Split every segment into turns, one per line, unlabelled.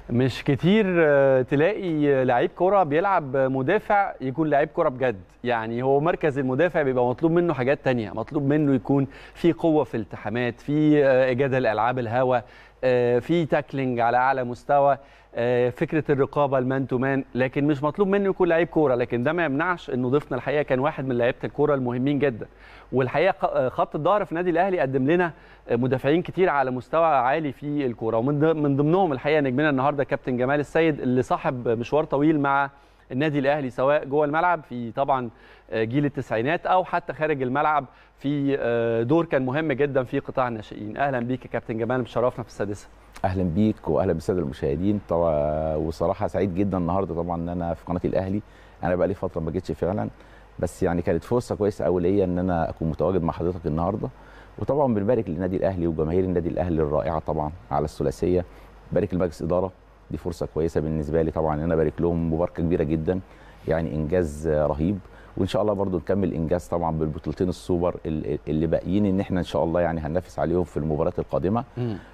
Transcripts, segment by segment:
مش كتير آه، تلاقي لعيب كرة بيلعب مدافع يكون لعيب كرة بجد يعني هو مركز المدافع بيبقى مطلوب منه حاجات تانية مطلوب منه يكون في قوة في الالتحامات في آه، إجادة الألعاب الهوا آه، في تاكلينج على أعلى مستوى آه، فكرة الرقابة المان تو مان لكن مش مطلوب منه يكون لعيب كورة لكن ده ما يمنعش إنه ضيفنا الحقيقة كان واحد من لعيبة الكورة المهمين جدا والحقيقة ق- خط الظهر في النادي الأهلي قدم لنا مدافعين كتير على مستوى عالي في الكوره ومن ض- من ضمنهم الحقيقه نجمنا النهارده كابتن جمال السيد اللي صاحب مشوار طويل مع النادي الاهلي سواء جوه الملعب في طبعا جيل التسعينات او حتى خارج الملعب في دور كان مهم جدا في قطاع الناشئين اهلا بيك يا كابتن جمال مشرفنا في السادسه
اهلا بيك واهلا بالساده المشاهدين طبعا وصراحه سعيد جدا النهارده طبعا ان انا في قناه الاهلي انا بقى لي فتره ما جيتش فعلا بس يعني كانت فرصه كويسه قوي ليا ان انا اكون متواجد مع حضرتك النهارده وطبعا بنبارك للنادي الاهلي وجماهير النادي الاهلي الرائعه طبعا على الثلاثيه بارك لمجلس اداره دي فرصه كويسه بالنسبه لي طبعا ان انا ابارك لهم مباركه كبيره جدا يعني انجاز رهيب وان شاء الله برضو نكمل انجاز طبعا بالبطولتين السوبر ال- اللي باقيين ان احنا ان شاء الله يعني هننافس عليهم في المباريات القادمه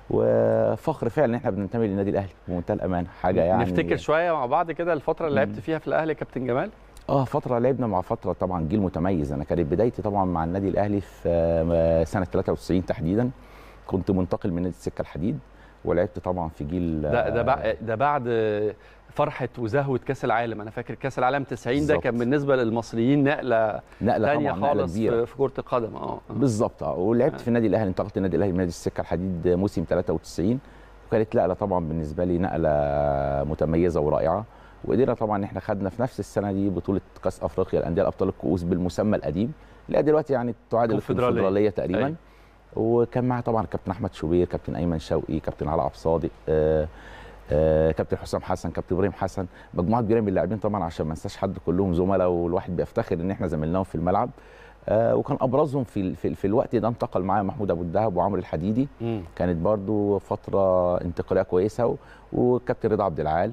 وفخر فعلا ان احنا بننتمي للنادي الاهلي بمنتهى الامان حاجه يعني
نفتكر شويه مع بعض كده الفتره اللي لعبت فيها في الاهلي يا كابتن جمال
اه فتره لعبنا مع فتره طبعا جيل متميز انا كانت بدايتي طبعا مع النادي الاهلي في آه، سنه 93 تحديدا كنت منتقل من نادي السكه الحديد ولعبت طبعا في جيل
ده ده
آه،
بعد ده بعد فرحه وزهوه كاس العالم انا فاكر كاس العالم 90 ده
بالظبط.
كان بالنسبه للمصريين نقله
نقله
ثانيه
طبعا نقله
خالص
كبيره
في في كره القدم اه آه.
بالظبط اه ولعبت في النادي الاهلي انتقلت النادي الاهلي من نادي السكه الحديد موسم 93 وكانت نقله طبعا بالنسبه لي نقله متميزه ورائعه وقدرنا طبعا ان احنا خدنا في نفس السنه دي بطوله كاس افريقيا الانديه الابطال الكؤوس بالمسمى القديم لا دلوقتي يعني تعادل
كونفدرالية.
الكونفدراليه تقريبا
أيوة.
وكان معاه طبعا كابتن احمد شوبير كابتن ايمن شوقي كابتن علاء عبد الصادق آه آه كابتن حسام حسن كابتن ابراهيم حسن مجموعه كبيره من اللاعبين طبعا عشان ما انساش حد كلهم زملاء والواحد بيفتخر ان احنا زميلناهم في الملعب آه وكان ابرزهم في ال- في, ال- في الوقت ده انتقل معايا محمود ابو الدهب وعمرو الحديدي
مم.
كانت برضو فتره انتقاليه كويسه و- وكابتن رضا عبد العال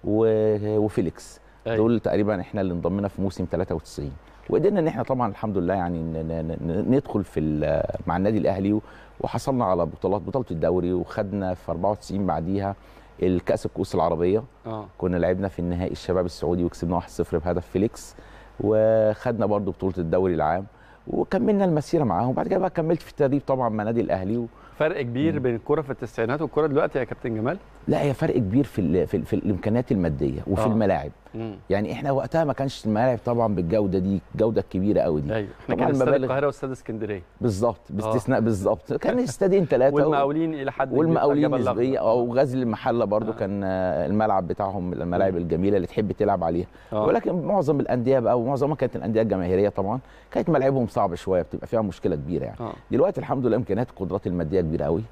و- وفيليكس
أيوة.
دول تقريبا احنا اللي انضمينا في موسم 93 وقدرنا ان احنا طبعا الحمد لله يعني ن- ن- ن- ندخل في ال- مع النادي الاهلي و- وحصلنا على بطولات بطوله الدوري وخدنا في 94 بعديها الكاس الكؤوس العربيه
اه
كنا لعبنا في النهائي الشباب السعودي وكسبنا 1-0 بهدف فيليكس وخدنا برضو بطوله الدوري العام وكملنا المسيره معاهم وبعد كده بقى كملت في التدريب طبعا مع نادي الاهلي و...
فرق كبير بين الكره في التسعينات والكره دلوقتي يا كابتن جمال
لا هي فرق كبير في ال... في, ال... في الامكانيات الماديه وفي
آه.
آه. الملاعب
مم.
يعني احنا وقتها ما كانش الملاعب طبعا بالجوده دي الجوده الكبيره قوي دي
ايوه احنا
طبعاً
كان استاد
المبالغ-
القاهره واستاد اسكندريه
بالظبط باستثناء بالظبط كان استادين ثلاثه
والمقاولين الى حد كبير
والمقاولين
الجبل الأخضر.
نسبيا او غزل المحله برضو
آه.
آه. كان آه، الملعب بتاعهم من الملاعب الجميله اللي تحب تلعب عليها
آه.
ولكن معظم الانديه بقى ومعظمها كانت الانديه الجماهيريه طبعا كانت ملاعبهم صعبه شويه بتبقى فيها مشكله كبيره يعني
اه
دلوقتي الحمد لله امكانيات القدرات الماديه كبيره قوي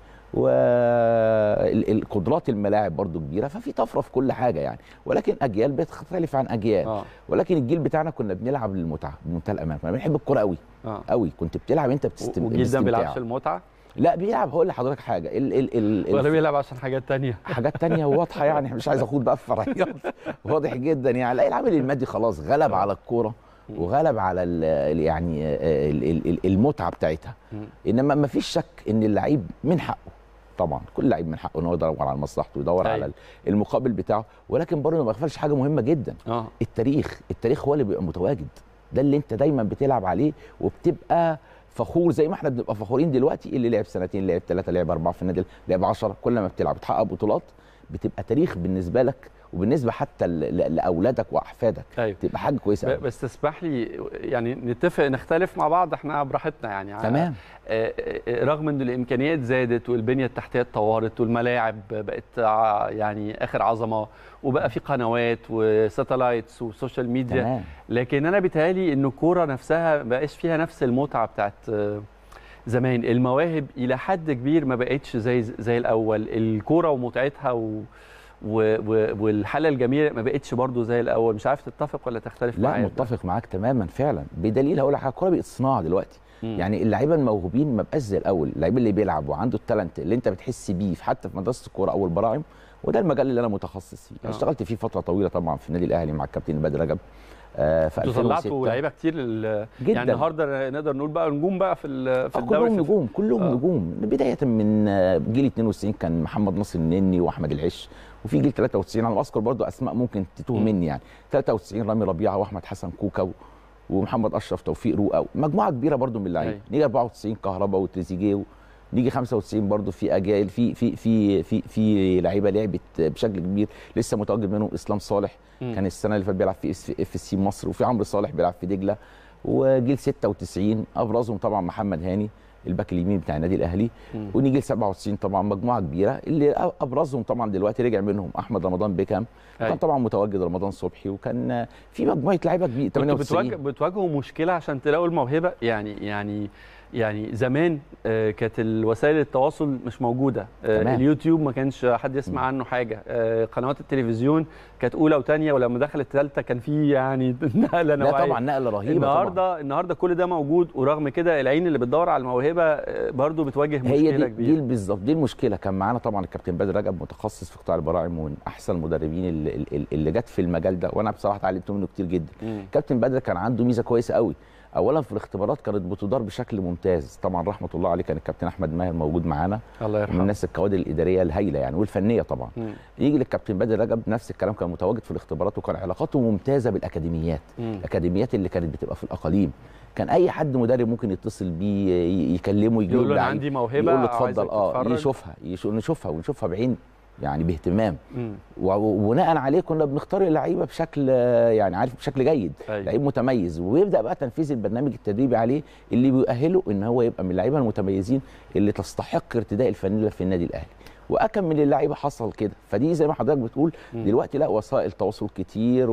والقدرات الملاعب برضو كبيره ففي طفره في كل حاجه يعني ولكن اجيال بتختلف عن اجيال
اه
ولكن الجيل بتاعنا كنا بنلعب للمتعه بمنتهى الامان كنا بنحب الكوره قوي
اه
قوي كنت بتلعب انت بتستم...
والجيل ده ما
باستمتاع.
بيلعبش المتعه
لا بيلعب هقول لحضرتك حاجه ال ال ال
ولا
ال
بيلعب عشان حاجات تانية
حاجات تانية واضحه يعني مش عايز اخوض بقى في فرعيات واضح جدا يعني لا العامل المادي خلاص غلب على الكوره وغلب على ال ال- يعني ال- ال- ال- المتعه بتاعتها
مم.
انما ما فيش شك ان اللعيب من حقه طبعا كل لعيب من حقه ان هو يدور على مصلحته ويدور
أيوة.
على المقابل بتاعه ولكن برضه ما يغفلش حاجه مهمه جدا
اه
التاريخ التاريخ هو اللي بيبقى متواجد ده اللي انت دايما بتلعب عليه وبتبقى فخور زي ما احنا بنبقى فخورين دلوقتي اللي لعب سنتين لعب ثلاثه لعب اربعه في النادي لعب 10 كل ما بتلعب بتحقق بطولات بتبقى تاريخ بالنسبه لك وبالنسبه حتى ل- ل- لاولادك واحفادك
ايوه
تبقى حاجه كويسه
ب-
قوي
بس تسمح لي يعني نتفق نختلف مع بعض احنا براحتنا يعني
تمام
آه، آه، رغم ان الامكانيات زادت والبنيه التحتيه اتطورت والملاعب بقت ع- يعني اخر عظمه وبقى في قنوات وساتلايتس وسوشيال ميديا
تمام
لكن انا بيتهيألي ان الكوره نفسها ما بقاش فيها نفس المتعه بتاعت آه، زمان المواهب الى حد كبير ما بقتش زي زي الاول الكوره ومتعتها و و و والحاله الجميله ما بقتش برضو زي الاول مش عارف تتفق ولا تختلف
لا
معايا
متفق معاك تماما فعلا بدليل هقول لك حاجه الكوره بقت صناعه دلوقتي
مم.
يعني اللعيبه الموهوبين ما بقاش زي الاول اللعيب اللي بيلعب وعنده التالنت اللي انت بتحس بيه في- حتى في مدرسه الكوره او البراعم وده المجال اللي انا متخصص فيه
آه.
أنا اشتغلت فيه فتره طويله طبعا في النادي الاهلي مع الكابتن بدر رجب آه في
انتوا
2006
طلعتوا لعيبه كتير لل...
جدا
يعني النهارده نقدر نقول بقى نجوم بقى في ال- في
آه،
الدوري
كلهم
في-
نجوم كلهم
آه.
آه. نجوم بدايه من آه، جيل 92 كان محمد ناصر النني واحمد العش وفي جيل 93 انا اذكر برضو اسماء ممكن تتوه
مم.
مني يعني 93 رامي ربيعه واحمد حسن كوكا و- ومحمد اشرف توفيق رؤى مجموعه كبيره برضو من اللعيبه
أيوة.
نيجي 94 كهربا وتريزيجيه و- نيجي 95 برضو في اجيال في في في في في لعيبه لعبت بشكل كبير لسه متواجد منهم اسلام صالح
مم.
كان السنه اللي فاتت بيلعب في اف سي مصر وفي عمرو صالح بيلعب في دجله وجيل 96 ابرزهم طبعا محمد هاني الباك اليمين بتاع النادي الاهلي
مم.
ونيجي ل 97 طبعا مجموعه كبيره اللي ابرزهم طبعا دلوقتي رجع منهم احمد رمضان بيكام
أيوة.
كان طبعا متواجد رمضان صبحي وكان في مجموعه لعيبه كبيره
كنتوا
98
بتواجه بتواجهوا مشكله عشان تلاقوا الموهبه يعني يعني يعني زمان آه، كانت الوسائل التواصل مش موجوده آه،
تمام.
اليوتيوب ما كانش حد يسمع عنه حاجه آه، قنوات التلفزيون كانت اولى وثانيه ولما دخلت ثالثه كان في يعني نقله
لا
نوعيه
طبعا نقله رهيبه
النهارده
طبعا
النهارده كل ده موجود ورغم كده العين اللي بتدور على الموهبه آه، برضو بتواجه مشكله
هي دي, دي
كبيره
بالظبط دي المشكله كان معانا طبعا الكابتن بدر رجب متخصص في قطاع البراعم ومن احسن المدربين اللي, اللي- اللي جت في المجال ده وانا بصراحه اتعلمت منه كتير جدا
مم.
كابتن بدر كان عنده ميزه كويسه قوي اولا في الاختبارات كانت بتدار بشكل ممتاز طبعا رحمه الله عليه كان الكابتن احمد ماهر موجود معانا
الله
من
يرحمه
الناس الكوادر الاداريه الهايله يعني والفنيه طبعا
مم.
يجي للكابتن بدر رجب نفس الكلام كان متواجد في الاختبارات وكان علاقاته ممتازه بالاكاديميات
مم.
الاكاديميات اللي كانت بتبقى في الاقاليم كان اي حد مدرب ممكن يتصل بيه ي- يكلمه يجيب
يقول له انا
لعيب،
عندي موهبه
يقول له
عايزك
اتفضل اه
تتفرج.
يشوفها يش- نشوفها ونشوفها بعين يعني باهتمام
مم.
و- وبناء عليه كنا بنختار اللعيبه بشكل آه، يعني عارف بشكل جيد
أيوة.
لعيب متميز ويبدا بقى تنفيذ البرنامج التدريبي عليه اللي بيؤهله ان هو يبقى من اللعيبه المتميزين اللي تستحق ارتداء الفانيلا في النادي الاهلي واكم من اللعيبه حصل كده فدي زي ما حضرتك بتقول
مم.
دلوقتي لا وسائل تواصل كتير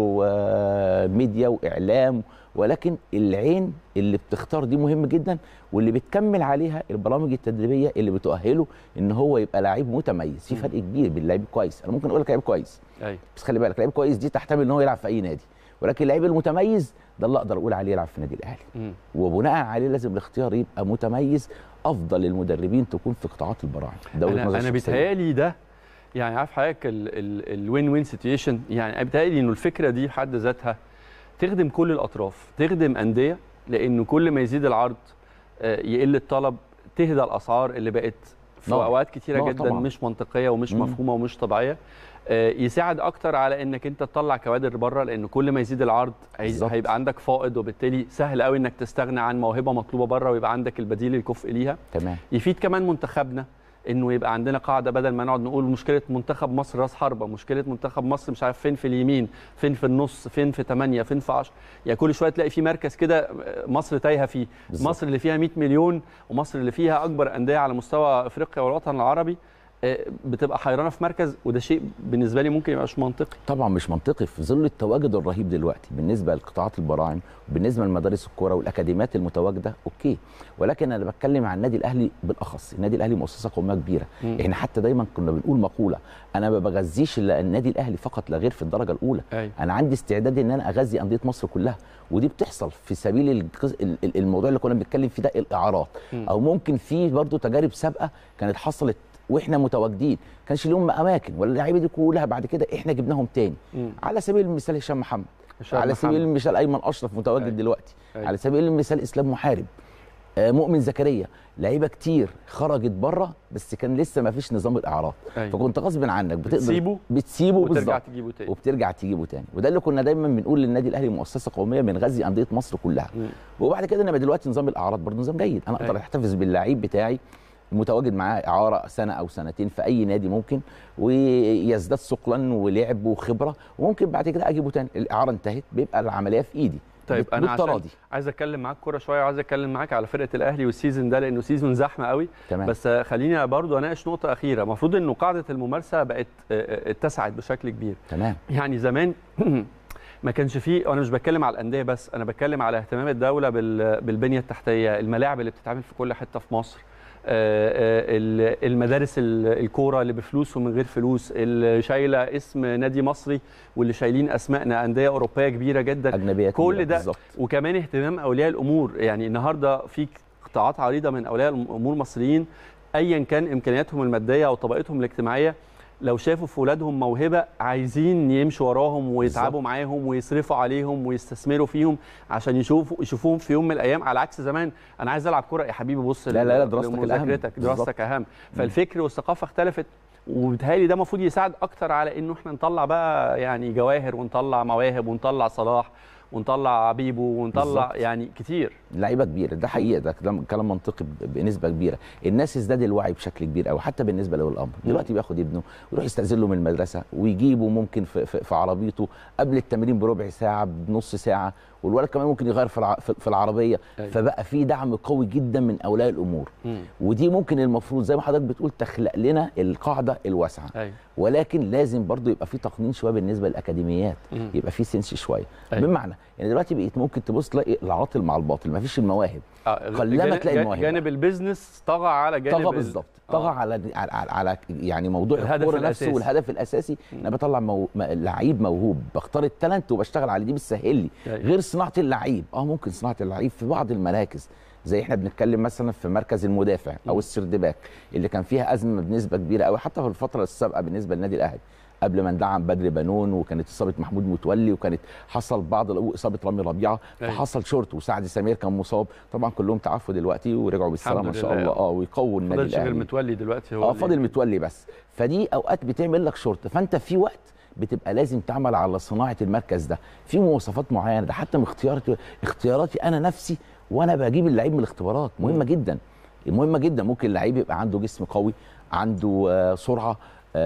وميديا واعلام ولكن العين اللي بتختار دي مهم جدا واللي بتكمل عليها البرامج التدريبيه اللي بتؤهله ان هو يبقى لعيب متميز في
مم.
فرق كبير بين لعيب كويس انا ممكن اقول لك لعيب كويس
ايوه
بس خلي بالك لعيب كويس دي تحتمل ان هو يلعب في اي نادي ولكن اللعيب المتميز ده اللي اقدر اقول عليه يلعب في النادي الاهلي
مم.
وبناء عليه لازم الاختيار يبقى متميز افضل المدربين تكون في قطاعات البراعم ده وجهة
انا
نظري
انا
الشخصية.
بيتهيألي ده يعني عارف حضرتك الوين وين سيتويشن يعني بيتهيألي انه الفكره دي بحد ذاتها تخدم كل الاطراف تخدم انديه لانه كل ما يزيد العرض آه، يقل الطلب تهدى الاسعار اللي بقت في
نعم.
اوقات كتيره
نعم
جدا
طبعاً.
مش منطقيه ومش
مم.
مفهومه ومش طبيعيه آه، يساعد اكتر على انك انت تطلع كوادر بره لان كل ما يزيد العرض هي-
بالظبط.
هيبقى عندك فائض وبالتالي سهل قوي انك تستغنى عن موهبه مطلوبه بره ويبقى عندك البديل الكفء ليها
تمام
يفيد كمان منتخبنا انه يبقى عندنا قاعده بدل ما نقعد نقول مشكله منتخب مصر راس حربه مشكله منتخب مصر مش عارف فين في اليمين فين في النص فين في 8 فين في 10 يعني كل شويه تلاقي في مركز كده مصر تايهه فيه
بالظبط.
مصر اللي فيها 100 مليون ومصر اللي فيها اكبر انديه على مستوى افريقيا والوطن العربي آه، بتبقى حيرانه في مركز وده شيء بالنسبه لي ممكن يبقاش منطقي
طبعا مش منطقي في ظل التواجد الرهيب دلوقتي بالنسبه لقطاعات البراعم وبالنسبه لمدارس الكوره والاكاديميات المتواجده اوكي ولكن انا بتكلم عن النادي الاهلي بالاخص النادي الاهلي مؤسسه قوميه كبيره
مم.
احنا حتى دايما كنا بنقول مقوله انا ما بغذيش الا النادي الاهلي فقط لا غير في الدرجه الاولى
ايوه
انا عندي استعداد ان انا اغذي انديه مصر كلها ودي بتحصل في سبيل الجزء ال- ال- الموضوع اللي كنا بنتكلم فيه ده الاعارات
مم.
او ممكن في برضو تجارب سابقه كانت حصلت واحنا متواجدين كانش لهم اماكن ولا اللعيبه دي كلها بعد كده احنا جبناهم تاني
مم.
على سبيل المثال هشام محمد
هشام
على
محمد.
سبيل المثال ايمن اشرف متواجد
أيوة.
دلوقتي
أيوة.
على سبيل المثال اسلام محارب آه، مؤمن زكريا لعيبه كتير خرجت بره بس كان لسه ما فيش نظام الاعراض
أيوة.
فكنت غصب عنك بتقدر
بتسيبه
بتسيبه
وترجع
بالظبط
تجيبه تاني
وبترجع تجيبه تاني وده اللي كنا دايما بنقول للنادي الاهلي مؤسسه قوميه بنغذي انديه مصر كلها
مم.
وبعد كده انما دلوقتي نظام الاعراض برضه نظام جيد انا اقدر
أيوة.
احتفظ باللعيب بتاعي متواجد معاه اعاره سنه او سنتين في اي نادي ممكن ويزداد ثقلا ولعب وخبره وممكن بعد كده اجيبه تاني الاعاره انتهت بيبقى العمليه في ايدي
طيب
بت-
انا عشان
بالتراضي
عايز اتكلم معاك كوره شويه وعايز اتكلم معاك على فرقه الاهلي والسيزون ده لانه سيزون زحمه قوي
تمام
بس خليني برضو اناقش نقطه اخيره المفروض انه قاعده الممارسه بقت آه، اتسعت بشكل كبير
تمام
يعني زمان ما كانش فيه وانا مش بتكلم على الانديه بس انا بتكلم على اهتمام الدوله بال- بالبنيه التحتيه الملاعب اللي بتتعمل في كل حته في مصر آه، آه، ال- المدارس ال- الكوره اللي بفلوس ومن غير فلوس اللي شايله اسم نادي مصري واللي شايلين اسمائنا انديه اوروبيه كبيره جدا
اجنبيه
كل
كبيرة
ده
بالظبط
وكمان اهتمام اولياء الامور يعني النهارده في قطاعات عريضه من اولياء الامور المصريين ايا كان امكانياتهم الماديه او طبقتهم الاجتماعيه لو شافوا في اولادهم موهبه عايزين يمشوا وراهم ويتعبوا معاهم ويصرفوا عليهم ويستثمروا فيهم عشان يشوفوا يشوفوهم في يوم من الايام على عكس زمان انا عايز العب كوره يا حبيبي بص
لا لا لا دراستك الأهم.
لمذاكرتك
بالظبط.
دراستك اهم فالفكر والثقافه اختلفت وبالتالي ده المفروض يساعد اكتر على انه احنا نطلع بقى يعني جواهر ونطلع مواهب ونطلع صلاح ونطلع بيبو ونطلع
بالظبط.
يعني كتير
لعيبه كبيره ده حقيقه ده كلام كلام منطقي ب- بنسبه كبيره الناس ازداد الوعي بشكل كبير قوي حتى بالنسبه له الامر دلوقتي بياخد ابنه ويروح يستاذن له من المدرسه ويجيبه ممكن في, في, في عربيته قبل التمرين بربع ساعه بنص ساعه والولد كمان ممكن يغير في الع- في في العربيه
أيوة.
فبقى في دعم قوي جدا من اولياء الامور
مم.
ودي ممكن المفروض زي ما حضرتك بتقول تخلق لنا القاعده الواسعه
ايوه
ولكن لازم برضو يبقى في تقنين شويه بالنسبه للاكاديميات
مم.
يبقى في سنس شويه
أيوة.
بمعنى يعني دلوقتي بقيت ممكن تبص تلاقي العاطل مع الباطل مفيش المواهب
آه،
قلما
جانب-
تلاقي المواهب.
جانب البيزنس طغى على جانب
طغى
ال-
بالظبط
آه.
طغى على, على على على يعني موضوع
الهدف
الكوره نفسه
الأساسي.
والهدف الاساسي ان انا بطلع مو... م- لعيب موهوب بختار التالنت وبشتغل عليه دي بتسهل لي
أيوة.
غير صناعه اللعيب اه ممكن صناعه اللعيب في بعض المراكز زي احنا بنتكلم مثلا في مركز المدافع او السرد باك اللي كان فيها ازمه بنسبه كبيره قوي حتى في الفتره السابقه بالنسبه للنادي الاهلي قبل ما ندعم بدر بنون وكانت اصابه محمود متولي وكانت حصل بعض الأو- اصابه رامي ربيعه
أيوة.
فحصل شورت وسعد سمير كان مصاب طبعا كلهم تعافوا دلوقتي ورجعوا بالسلامه ان
الحمد
شاء
لله.
الله اه ويقووا النادي
فضلش غير
الاهلي
متولي دلوقتي هو
اه
اللي-
فاضل متولي بس فدي اوقات بتعمل لك شورت فانت في وقت بتبقى لازم تعمل على صناعه المركز ده في مواصفات معينه ده حتى من اختياراتي اختياراتي انا نفسي وانا بجيب اللعيب من الاختبارات مهمه جدا مهمه جدا ممكن لعيب يبقى عنده جسم قوي عنده آه، سرعه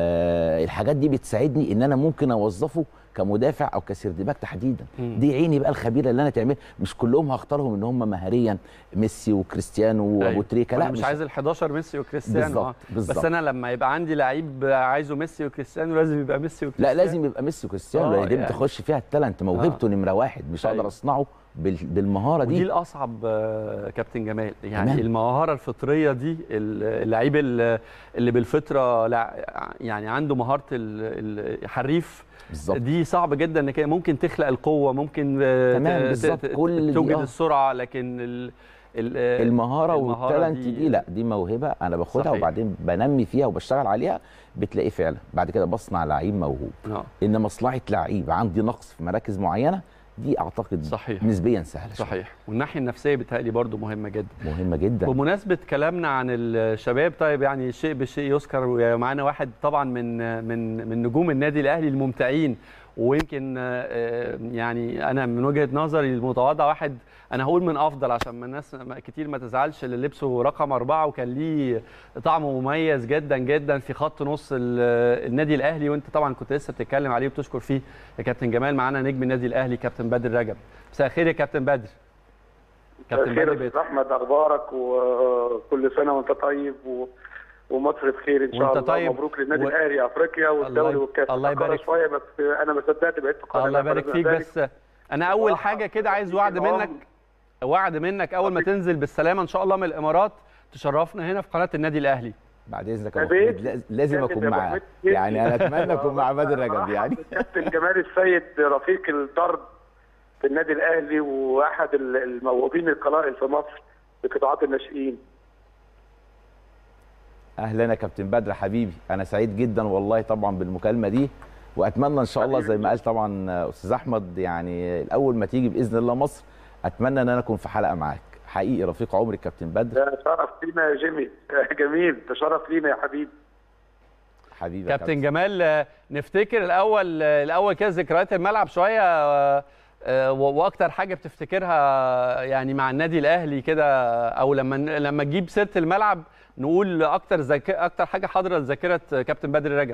آه، الحاجات دي بتساعدني ان انا ممكن اوظفه كمدافع او كسيرد باك تحديدا
مم.
دي عيني بقى الخبيره اللي انا تعمل مش كلهم هختارهم ان هم مهاريا ميسي وكريستيانو وابو
أيوة.
تريكه
أنا
لا
مش عايز ال 11 ميسي وكريستيانو
بالظبط،
آه.
بالظبط.
بس انا لما يبقى عندي لعيب عايزه ميسي وكريستيانو لازم يبقى ميسي وكريستيانو
لا لازم يبقى ميسي وكريستيانو
آه،
لان دي
يعني.
بتخش فيها التالنت موهبته نمره واحد مش هقدر
أيوة.
اصنعه بال- بالمهاره
ودي
دي
الاصعب آه، كابتن جمال يعني
تمام.
المهاره الفطريه دي ال- اللعيب ال- اللي بالفطره لع- يعني عنده مهاره ال- الحريف
بالظبط
دي صعب جدا انك ممكن تخلق القوه ممكن آه،
تمام،
ت-
بالظبط.
ت-
كل دي
توجد
آه.
السرعه لكن ال ال آه،
المهاره
المهارة
والتالنت
دي-
دي, لا دي موهبه انا باخدها
صحيح.
وبعدين بنمي فيها وبشتغل عليها بتلاقي فعلا بعد كده بصنع لعيب موهوب
آه،
ان مصلحه لعيب عندي نقص في مراكز معينه دي اعتقد
صحيح.
نسبيا سهله شوية.
صحيح والناحيه النفسيه بتهيألي برضو مهمه جدا
مهمه جدا
بمناسبة كلامنا عن الشباب طيب يعني شيء بشيء يذكر ومعانا واحد طبعا من من من نجوم النادي الاهلي الممتعين ويمكن آه، يعني انا من وجهة نظري المتواضعة واحد انا هقول من افضل عشان ما الناس ما- كتير ما تزعلش اللي لبسه رقم أربعة وكان ليه طعم مميز جدا جدا في خط نص ال- النادي الاهلي وانت طبعا كنت لسه بتتكلم عليه وبتشكر فيه يا كابتن جمال معانا نجم النادي الاهلي كابتن بدر رجب مساء الخير يا كابتن بدر كابتن بدر
خير
بيت-
يا احمد اخبارك وكل سنه وانت طيب و... ومصر بخير ان شاء
وأنت
الله
طيب
مبروك للنادي
و-
الاهلي افريقيا
الله
والدوري
يب-
والكاس
الله
اتأخرت
يبارك
شويه بس انا ما صدقت بقيت قادر
الله يبارك فيك بس انا اول حاجه كده عايز وعد منك وعد منك اول ما تنزل بالسلامه ان شاء الله من الامارات تشرفنا هنا في قناه النادي الاهلي
بعد اذنك يا
يا
أبو
بيت.
حميد لاز- لازم
كابتن
اكون
يا أبو
معاك
حميد.
يعني انا اتمنى اكون مع بدر رجب يعني
كابتن جمال السيد رفيق الطرد في النادي الاهلي واحد ال- الموهوبين القلائل في مصر في قطاعات الناشئين
اهلا يا كابتن بدر حبيبي انا سعيد جدا والله طبعا بالمكالمه دي واتمنى ان شاء الله زي ما قال طبعا استاذ احمد يعني الاول ما تيجي باذن الله مصر اتمنى ان انا اكون في حلقه معاك حقيقي رفيق عمري كابتن بدر
ده شرف لينا يا جيمي جميل ده شرف لينا يا حبيبي
حبيبي يا
كابتن جمال آه، نفتكر الاول آه، الاول كده ذكريات الملعب شويه آه، آه، و- واكتر حاجه بتفتكرها يعني مع النادي الاهلي كده او لما لما تجيب سيره الملعب نقول اكتر ذك... اكتر حاجه حاضره لذاكره كابتن بدر رجب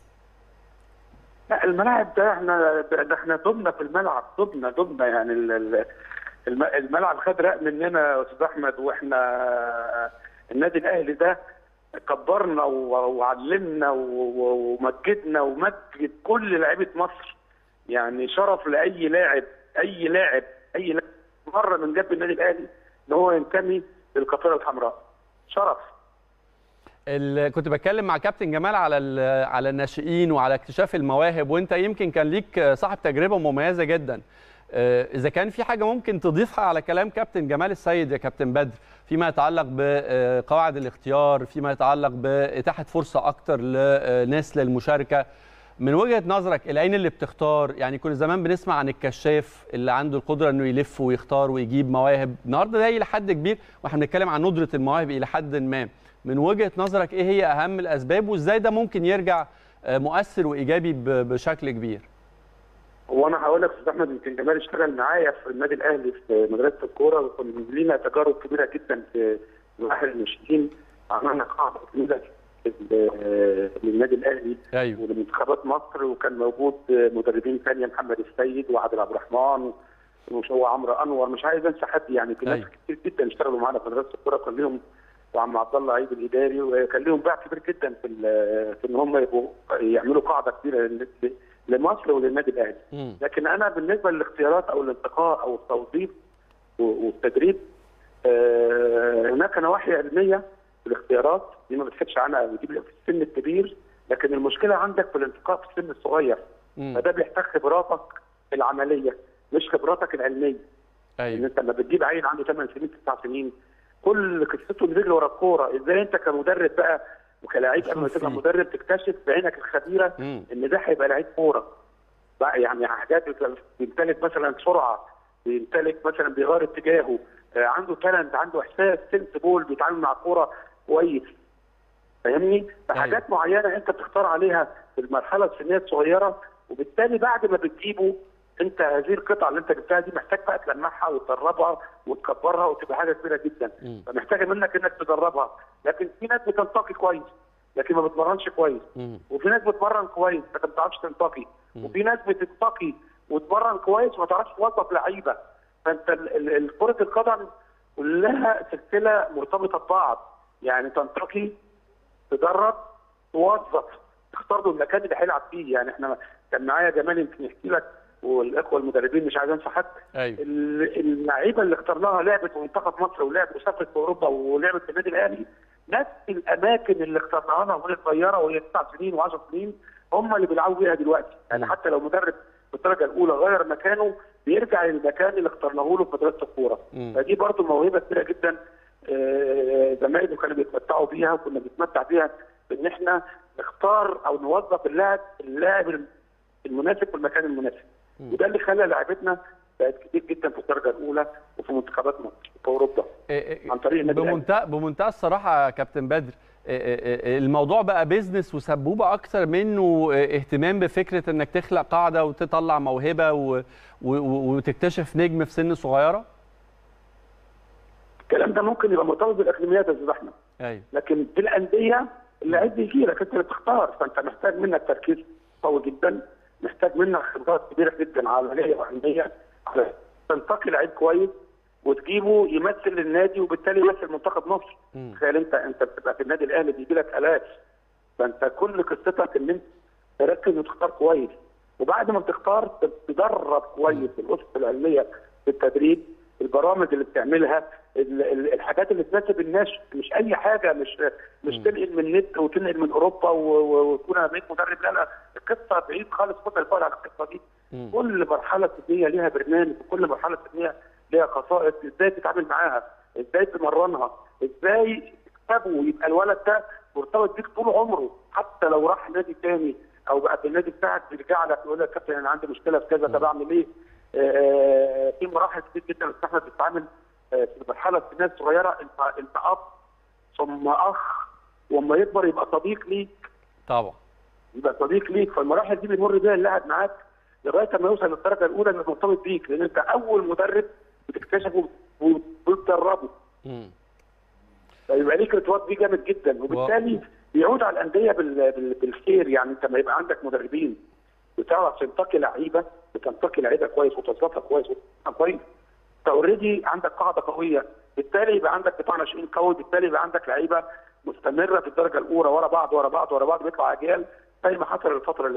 لا الملاعب ده احنا ده احنا دمنا في الملعب دمنا دمنا يعني ال- ال- الم- الملعب خد رق مننا يا استاذ احمد واحنا النادي الاهلي ده كبرنا و- وعلمنا و- و- ومجدنا ومجد كل لعيبه مصر يعني شرف لاي لاعب اي لاعب اي لاعب مره من جنب النادي الاهلي ان هو ينتمي للقافله الحمراء شرف
ال... كنت بتكلم مع كابتن جمال على ال... على الناشئين وعلى اكتشاف المواهب وانت يمكن كان ليك صاحب تجربه مميزه جدا آه، اذا كان في حاجه ممكن تضيفها على كلام كابتن جمال السيد يا كابتن بدر فيما يتعلق بقواعد الاختيار فيما يتعلق باتاحه فرصه اكتر لناس للمشاركه من وجهه نظرك العين اللي بتختار يعني كنا زمان بنسمع عن الكشاف اللي عنده القدره انه يلف ويختار ويجيب مواهب النهارده ده الى حد كبير واحنا بنتكلم عن ندره المواهب الى حد ما من وجهه نظرك ايه هي اهم الاسباب وازاي ده ممكن يرجع آه، مؤثر وايجابي ب- بشكل كبير
وانا هقول لك استاذ احمد يمكن جمال اشتغل معايا في النادي الاهلي في مدرسه الكوره وكان لينا تجارب كبيره جدا في مراحل الناشئين عملنا قاعده كبيره لل- للنادي الاهلي
ايوه
ولمنتخبات مصر وكان موجود مدربين ثانيه محمد السيد وعادل عبد الرحمن ومش هو عمرو انور مش عايز انسى حد يعني في ناس
أيوة.
كتير جدا اشتغلوا معانا في مدرسه الكوره كان لهم وعم عبد الله عيد الاداري وكان لهم باع كبير جدا في ال- في ان هم يبقوا يعملوا قاعده كبيره لل- لمصر وللنادي الاهلي
مم.
لكن انا بالنسبه للاختيارات او الانتقاء او التوظيف و- والتدريب آه، هناك نواحي علميه في الاختيارات دي ما بتحكش عنها دي في السن الكبير لكن المشكله عندك في الانتقاء في السن الصغير
مم.
فده بيحتاج خبراتك العمليه مش خبراتك العلميه ان
ايوه
انت لما بتجيب عيل عنده 8 سنين 9 سنين كل قصته اللي بيجري ورا الكوره ازاي انت كمدرب بقى وكلاعب قبل ما
تشوف
تبقى
فيه.
مدرب تكتشف بعينك الخبيره
مم.
ان ده هيبقى لعيب كوره بقى يعني حاجات بيمتلك مثلا سرعه بيمتلك مثلا بيغير اتجاهه آه، عنده تالنت عنده احساس سنس بول بيتعامل مع الكوره كويس فاهمني؟ فحاجات معينه انت بتختار عليها في المرحله السنيه الصغيره وبالتالي بعد ما بتجيبه انت هذه القطعه اللي انت جبتها دي محتاج بقى تلمعها وتدربها وتكبرها وتبقى حاجه كبيره جدا
مم.
فمحتاجه منك انك تدربها لكن في ناس بتنتقي كويس لكن ما بتمرنش كويس
مم.
وفي ناس بتمرن كويس لكن ما بتعرفش تنتقي وفي ناس بتنتقي وتمرن كويس وما تعرفش توظف لعيبه فانت ال- ال- ال- كره القدم كلها سلسله مرتبطه ببعض يعني تنتقي تدرب توظف تختار له المكان اللي هيلعب فيه يعني احنا كان معايا جمال يمكن يحكي لك والاخوه المدربين مش عايز انسى حد
ايوه
ال- اللعيبه اللي اخترناها لعبت في منتخب مصر ولعبت وسافرت في اوروبا ولعبت في النادي الاهلي نفس الاماكن اللي اخترناها لها وهي صغيره وهي تسع سنين و10 سنين هم اللي بيلعبوا بيها دلوقتي يعني
مم.
حتى لو مدرب في الدرجه الاولى غير مكانه بيرجع للمكان اللي اخترناه له في مدرسه الكوره
مم.
فدي برضو موهبه كبيره جدا آه، زمايله كانوا بيتمتعوا بيها وكنا بنتمتع بيها بان احنا نختار او نوظف اللاعب اللاعب المناسب في المكان المناسب
مم.
وده اللي خلى لعيبتنا بقت كتير جدا في الدرجه الاولى وفي منتخبات مصر وفي اوروبا
إيه-
عن طريق النادي الأهلي.
بمنتهى بمنتهى الصراحه يا كابتن بدر إيه- إيه- إيه الموضوع بقى بيزنس وسبوبه اكتر منه إيه، اهتمام بفكره انك تخلق قاعده وتطلع موهبه و... و... و- وتكتشف نجم في سن صغيره
الكلام ده ممكن يبقى مرتبط بالاكاديميات يا استاذ احمد
ايوه
لكن في الانديه اللعيب بيجي لك انت اللي بتختار فانت محتاج منك تركيز قوي جدا محتاج منك خبرات كبيره جدا عمليه وعلميه على تنتقي لعيب كويس وتجيبه يمثل النادي وبالتالي يمثل منتخب مصر
مم.
تخيل انت انت بتبقى في النادي الاهلي بيجي لك الاف فانت كل قصتك ان انت تركز وتختار كويس وبعد ما بتختار تدرب كويس الاسس العلميه في التدريب البرامج اللي بتعملها ال- ال- الحاجات اللي تناسب الناس مش اي حاجه مش مش تنقل من النت وتنقل من اوروبا و- و- وتكون انا بقيت مدرب لا لا القصه بعيد خالص خد البال على القصه دي
مم.
كل مرحله سنيه ليها برنامج وكل مرحله سنيه ليها خصائص ازاي تتعامل معاها ازاي تمرنها ازاي تكسبه ويبقى الولد ده مرتبط بيك طول عمره حتى لو راح نادي تاني او بقى في النادي بتاعك بيرجع لك يقول لك كابتن انا عندي مشكله في كذا طب اعمل ايه؟ آه، في مراحل كتير جدا بس احنا بنتعامل آه، في المرحله السنيه الصغيره انت انت اب ثم اخ واما يكبر يبقى صديق ليك
طبعا
يبقى صديق ليك فالمراحل دي بيمر بيها اللاعب معاك لغايه ما يوصل للدرجه الاولى انه مرتبط بيك لان انت اول مدرب بتكتشفه وبتدربه
مم.
فيبقى ليك ارتباط بيه جامد جدا وبالتالي بيعود على الانديه بال- بال- بالخير يعني انت ما يبقى عندك مدربين بتعرف تنتقي لعيبه بتنتقي لعيبه كويس وتوظفها كويس وتوظفها كويس انت اوريدي عندك قاعده قويه بالتالي يبقى عندك قطاع ناشئين قوي بالتالي يبقى عندك لعيبه مستمره في الدرجه الاولى ورا بعض ورا بعض ورا بعض بيطلع اجيال زي ما حصل الفتره اللي فاتت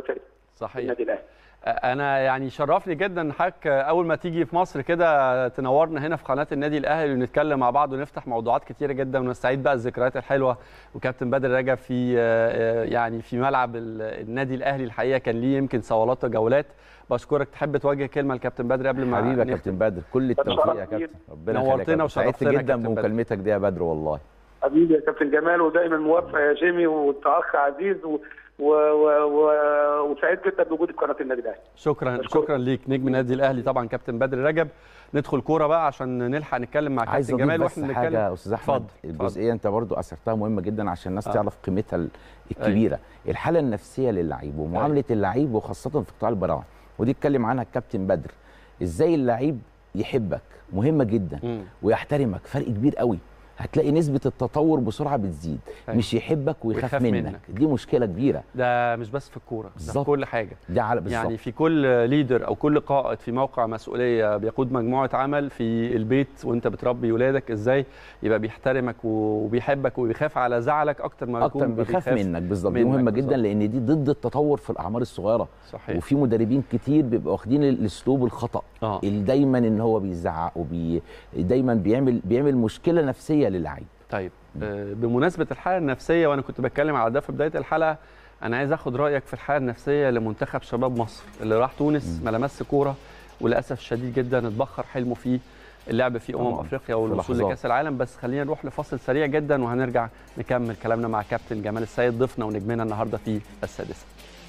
صحيح
النادي الاهلي
انا يعني شرفني جدا ان حضرتك اول ما تيجي في مصر كده تنورنا هنا في قناه النادي الاهلي ونتكلم مع بعض ونفتح موضوعات كتيره جدا ونستعيد بقى الذكريات الحلوه وكابتن بدر رجب في يعني في ملعب النادي الاهلي الحقيقه كان ليه يمكن صولات وجولات بشكرك تحب توجه كلمه لكابتن بدر قبل ما
حبيبي يا
نختم؟
كابتن بدر كل التوفيق يا كابتن ربنا
نورتنا
يخليك يا
وشرفتنا
كابتن.
يا
سعدت جدا
كابتن بدر.
بمكالمتك دي يا بدر والله
حبيبي يا كابتن جمال ودايما موفق يا جيمي وانت اخ عزيز و... و... و... و... وسعيد جدا بوجودي في قناه النادي الاهلي
شكرا
بشكرك.
شكرا ليك نجم النادي الاهلي طبعا كابتن بدر رجب ندخل كوره بقى عشان نلحق نتكلم مع
عايز
كابتن
اضيف
جمال
بس
واحنا
حاجه
بنتكلم
يا استاذ احمد
اتفضل، اتفضل.
الجزئيه انت برضو اثرتها مهمه جدا عشان الناس
آه.
تعرف قيمتها ال- الكبيره الحاله النفسيه للعيب ومعامله اللعيب وخاصه في قطاع البراعم ودي اتكلم عنها الكابتن بدر ازاي اللعيب يحبك مهمه جدا
مم.
ويحترمك فرق كبير قوي هتلاقي نسبة التطور بسرعة بتزيد
أيوة.
مش يحبك ويخاف,
ويخاف
منك.
منك.
دي مشكلة كبيرة
ده مش بس في الكوره ده في
بالظبط.
كل حاجه
دي على بالظبط
يعني في كل ليدر او كل قائد في موقع مسؤوليه بيقود مجموعه عمل في البيت وانت بتربي ولادك ازاي يبقى بيحترمك وبيحبك وبيخاف على زعلك اكتر ما
اكتر
يكون
بيخاف منك بالظبط دي
منك
مهمة
بالظبط.
جدا لان دي ضد التطور في الاعمار الصغيرة
صحيح
وفي مدربين كتير بيبقوا واخدين الاسلوب الخطا
اه
اللي دايما ان هو بيزعق وبي دايما بيعمل بيعمل مشكله نفسيه للعيب
طيب آه، بمناسبه الحاله النفسيه وانا كنت بتكلم على ده في بدايه الحلقه انا عايز اخد رايك في الحاله النفسيه لمنتخب شباب مصر اللي راح تونس ما لمس كوره وللاسف الشديد جدا اتبخر حلمه فيه اللعب في امم
طبعاً،
افريقيا والوصول
لحظات.
لكاس العالم بس خلينا نروح لفاصل سريع جدا وهنرجع نكمل كلامنا مع كابتن جمال السيد ضيفنا ونجمنا النهارده في السادسه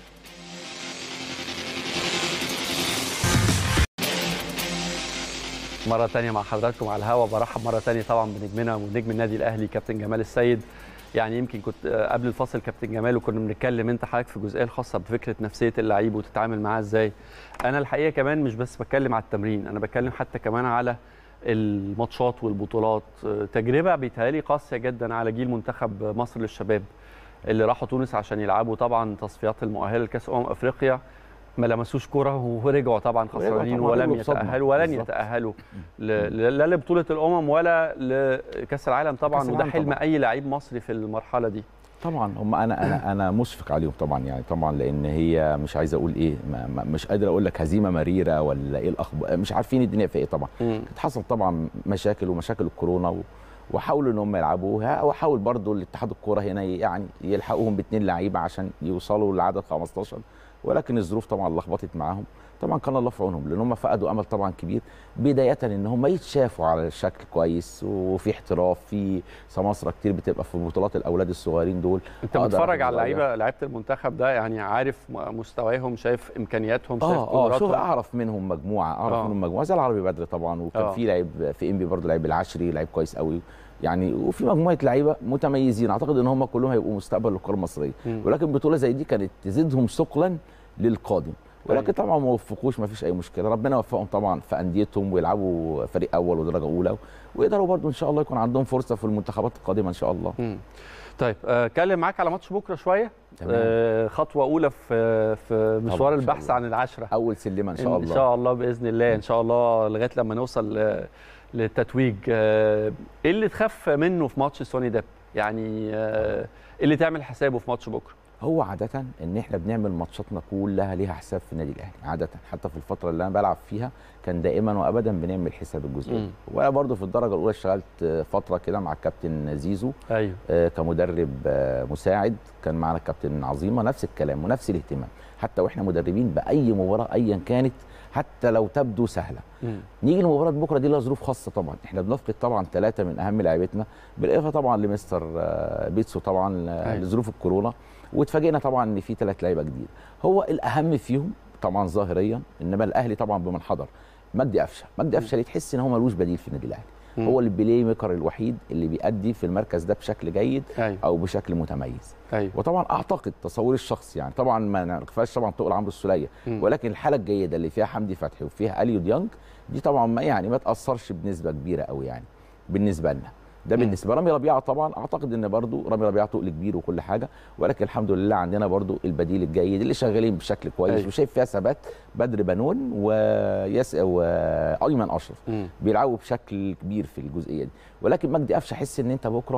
مرة تانية مع حضراتكم على الهوا برحب مرة تانية طبعا بنجمنا ونجم النادي الأهلي كابتن جمال السيد يعني يمكن كنت آه، قبل الفاصل كابتن جمال وكنا بنتكلم انت حضرتك في الجزئيه الخاصه بفكره نفسيه اللعيب وتتعامل معاه ازاي انا الحقيقه كمان مش بس بتكلم على التمرين انا بتكلم حتى كمان على الماتشات والبطولات آه، تجربه بيتهيألي قاسيه جدا على جيل منتخب مصر للشباب اللي راحوا تونس عشان يلعبوا طبعا تصفيات المؤهله لكاس امم افريقيا ما لمسوش كره ورجعوا طبعا
ورجعوا
خسرانين
طبعاً،
ولم
رجعوا بصدمة.
يتاهلوا ولن
بالظبط.
يتاهلوا ل- ل- لا لبطوله الامم ولا لكاس العالم طبعا
كأس
وده
العالم
حلم
طبعاً.
اي لعيب مصري في المرحله دي
طبعا هم انا انا انا مشفق عليهم طبعا يعني طبعا لان هي مش عايز اقول ايه ما ما مش قادر اقول لك هزيمه مريره ولا ايه الاخبار مش عارفين الدنيا في ايه طبعا كانت حصل طبعا مشاكل ومشاكل الكورونا و... وحاولوا ان هم يلعبوها وحاول برضو الاتحاد الكوره هنا يعني يلحقوهم باثنين لعيبه عشان يوصلوا لعدد 15 ولكن الظروف طبعا لخبطت معاهم طبعا كان الله في عونهم لان هم فقدوا امل طبعا كبير بدايه ان هم يتشافوا على شكل كويس وفي احتراف في سماسره كتير بتبقى في بطولات الاولاد الصغيرين دول
انت
أقدر
بتتفرج على
أحافظ عليها.
اللعيبه لعيبه المنتخب ده يعني عارف م- مستواهم شايف امكانياتهم شايف
اه اه شوف
قدراتهم
اعرف منهم مجموعه اعرف
آه.
منهم مجموعه زي العربي بدر طبعا وكان
آه.
في لعيب في انبي برضه لعيب العشري لعيب كويس قوي يعني وفي مجموعه لعيبه متميزين اعتقد ان هم كلهم هيبقوا مستقبل الكره المصريه
مم.
ولكن بطوله زي دي كانت تزيدهم ثقلا للقادم ولكن
أيوة.
طبعا ما وفقوش ما فيش اي مشكله ربنا يوفقهم طبعا في انديتهم ويلعبوا فريق اول ودرجه اولى ويقدروا برضه ان شاء الله يكون عندهم فرصه في المنتخبات القادمه ان شاء الله
مم. طيب آه، اتكلم معاك على ماتش بكره شويه
تمام.
آه، خطوه اولى في في مشوار
إن شاء
البحث
الله.
عن العشره
اول سلمه ان شاء
ان
الله
شاء الله باذن الله ان شاء الله لغايه لما نوصل آه، للتتويج آه، ايه اللي تخاف منه في ماتش سوني ديب يعني آه، ايه اللي تعمل حسابه في ماتش بكره
هو عادة ان احنا بنعمل ماتشاتنا كلها ليها حساب في النادي الاهلي عادة حتى في الفترة اللي انا بلعب فيها كان دائما وابدا بنعمل حساب الجزئية
مم.
وانا برضو في الدرجة الاولى اشتغلت آه، فترة كده مع الكابتن زيزو
ايوه
آه، كمدرب آه، مساعد كان معنا الكابتن عظيمة نفس الكلام ونفس الاهتمام حتى واحنا مدربين باي مباراة ايا كانت حتى لو تبدو سهلة
مم.
نيجي لمباراه بكره دي لها ظروف خاصه طبعا احنا بنفقد طبعا ثلاثه من اهم لاعيبتنا بالاضافه طبعا لمستر آه، بيتسو طبعا آه،
أيوة.
لظروف الكورونا واتفاجئنا طبعا ان في ثلاث لعيبه جديد هو الاهم فيهم طبعا ظاهريا انما الاهلي طبعا بمن حضر مجدي قفشه مجدي قفشه اللي تحس ان هو ملوش بديل في النادي الاهلي
مم.
هو البلاي ميكر الوحيد اللي بيأدي في المركز ده بشكل جيد
ايوه
او بشكل متميز
ايوه
وطبعا اعتقد تصوري الشخصي يعني طبعا ما نغفلش طبعا تقول عمرو السوليه
مم.
ولكن الحاله الجيده اللي فيها حمدي فتحي وفيها اليو ديانج دي طبعا ما يعني ما تاثرش بنسبه كبيره قوي يعني بالنسبه لنا ده
مم.
بالنسبه رامي ربيعه طبعا اعتقد ان برضو رامي ربيعه تقل كبير وكل حاجه ولكن الحمد لله عندنا برضو البديل الجيد اللي شغالين بشكل كويس
أيوة.
وشايف فيها ثبات بدر بنون وياس وايمن اشرف
مم.
بيلعبوا بشكل كبير في الجزئيه دي ولكن مجدي قفشه احس ان انت بكره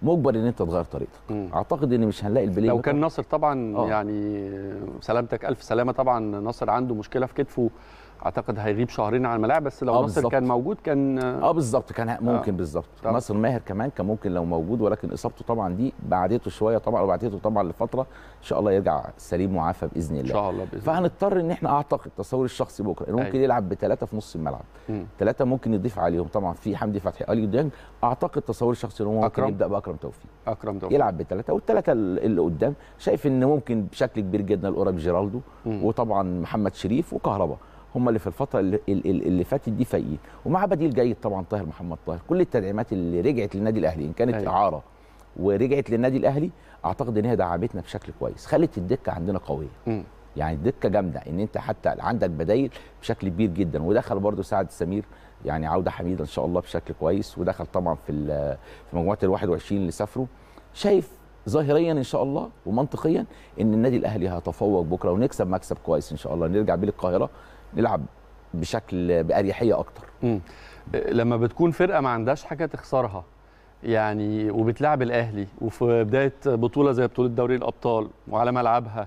مجبر ان انت تغير طريقتك
مم.
اعتقد ان مش هنلاقي البلاي
لو
ميكر.
كان ناصر طبعا
آه.
يعني سلامتك الف سلامه طبعا ناصر عنده مشكله في كتفه اعتقد هيغيب شهرين عن الملاعب بس لو
آه،
ناصر
بالظبط.
كان موجود كان
اه بالظبط كان ممكن
آه.
بالظبط
طبعا.
ناصر ماهر كمان كان ممكن لو موجود ولكن اصابته طبعا دي بعدته شويه طبعا وبعدته طبعا لفتره ان شاء الله يرجع سليم وعافى باذن
ان
الله
شاء الله باذن الله
فهنضطر ان احنا اعتقد تصوري الشخصي بكره إنه ممكن
أيوة.
يلعب بثلاثه في نص الملعب
مم.
ثلاثه ممكن يضيف عليهم طبعا في حمدي فتحي الي ديانج اعتقد تصوري الشخصي ان هو ممكن
أكرم.
يبدا باكرم توفيق
اكرم توفيق
يلعب بثلاثه والثلاثه اللي قدام شايف ان ممكن بشكل كبير جدا القرب جيرالدو
مم.
وطبعا محمد شريف وكهربا هم اللي في الفتره اللي, اللي, اللي فاتت دي فايقين ومع بديل جيد طبعا طاهر محمد طاهر كل التدعيمات اللي رجعت للنادي الاهلي ان كانت
أيوة.
اعاره ورجعت للنادي الاهلي اعتقد ان هي دعمتنا بشكل كويس خلت الدكه عندنا قويه
مم.
يعني الدكه جامده ان انت حتى عندك بدايل بشكل كبير جدا ودخل برضو سعد سمير يعني عوده حميده ان شاء الله بشكل كويس ودخل طبعا في ال- في مجموعه ال 21 اللي سافروا شايف ظاهريا ان شاء الله ومنطقيا ان النادي الاهلي هيتفوق بكره ونكسب مكسب كويس ان شاء الله نرجع بيه القاهره نلعب بشكل باريحيه اكتر
مم. لما بتكون فرقه ما عندهاش حاجه تخسرها يعني وبتلعب الاهلي وفي بدايه بطوله زي بطوله دوري الابطال وعلى ملعبها